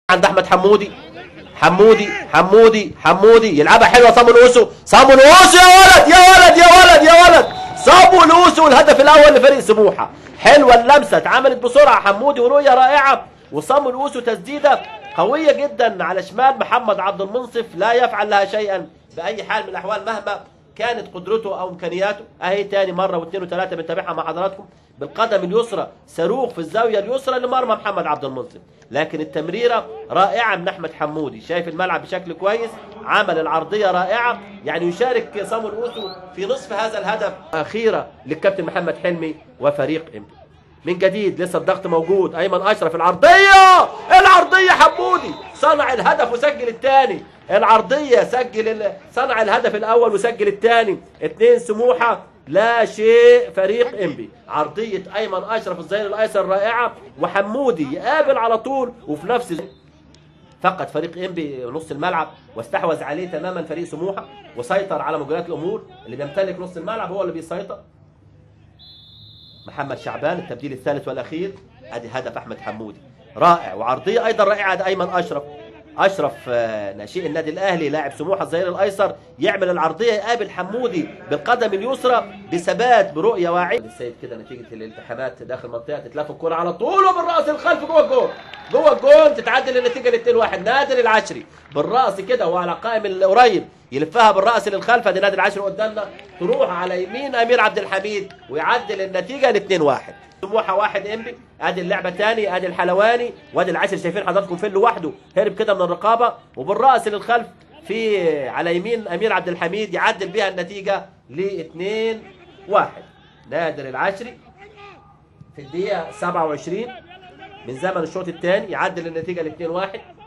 عند احمد حمودي حمودي حمودي حمودي يلعبها حلوه صامو الاوسو صامو الاوسو يا ولد يا ولد يا ولد يا ولد صامو الاوسو الهدف الاول لفريق سموحه حلوه اللمسه اتعملت بسرعه حمودي ورؤيه رائعه وصامو الاوسو تسديده قويه جدا على شمال محمد عبد المنصف لا يفعل لها شيئا باي حال من الاحوال مهما كانت قدرته او امكانياته اهي تاني مره واثنين وثلاثه بنتابعها مع حضراتكم بالقدم اليسرى صاروخ في الزاويه اليسرى لمرمى محمد عبد المنصف لكن التمريره رائعه من احمد حمودي شايف الملعب بشكل كويس عمل العرضيه رائعه يعني يشارك صامو الاوسو في نصف هذا الهدف اخيره للكابتن محمد حلمي وفريق امتى من جديد لسه الضغط موجود ايمن اشرف العرضيه العرضيه حمودي صنع الهدف وسجل الثاني العرضيه سجل ال... صنع الهدف الاول وسجل الثاني اثنين سموحه لا شيء فريق انبي عرضيه ايمن اشرف الظهير الايسر رائعه وحمودي يقابل على طول وفي نفس فقد فريق انبي نص الملعب واستحوذ عليه تماما فريق سموحه وسيطر على مجريات الامور اللي بيمتلك نص الملعب هو اللي بيسيطر محمد شعبان التبديل الثالث والاخير ادي هدف احمد حمودي رائع وعرضيه ايضا رائعه ده ايمن اشرف اشرف آه، ناشئ النادي الاهلي لاعب سموحه الظهير الايسر يعمل العرضيه يقابل حمودي بالقدم اليسرى بثبات برؤيه واعيه السيد كده نتيجه الالتحامات داخل المنطقه تتلف الكره على طول وبالراس الخلف جوه الجول جوه الجول تتعدل النتيجه ل 2 1 نادر العشري بالراس كده وعلى قائم القريب يلفها بالراس للخلف ادي نادر العشري قدامنا تروح على يمين امير عبد الحميد ويعدل النتيجه ل 2 1 سموحه واحد انبي ادي اللعبه تاني ادي الحلواني وادي العشر شايفين حضراتكم فين لوحده هرب كده من الرقابه وبالراس للخلف في على يمين امير عبد الحميد يعدل بها النتيجه ل 2 1 نادر العشري في الدقيقه 27 من زمن الشوط الثاني يعدل النتيجه ل 2 1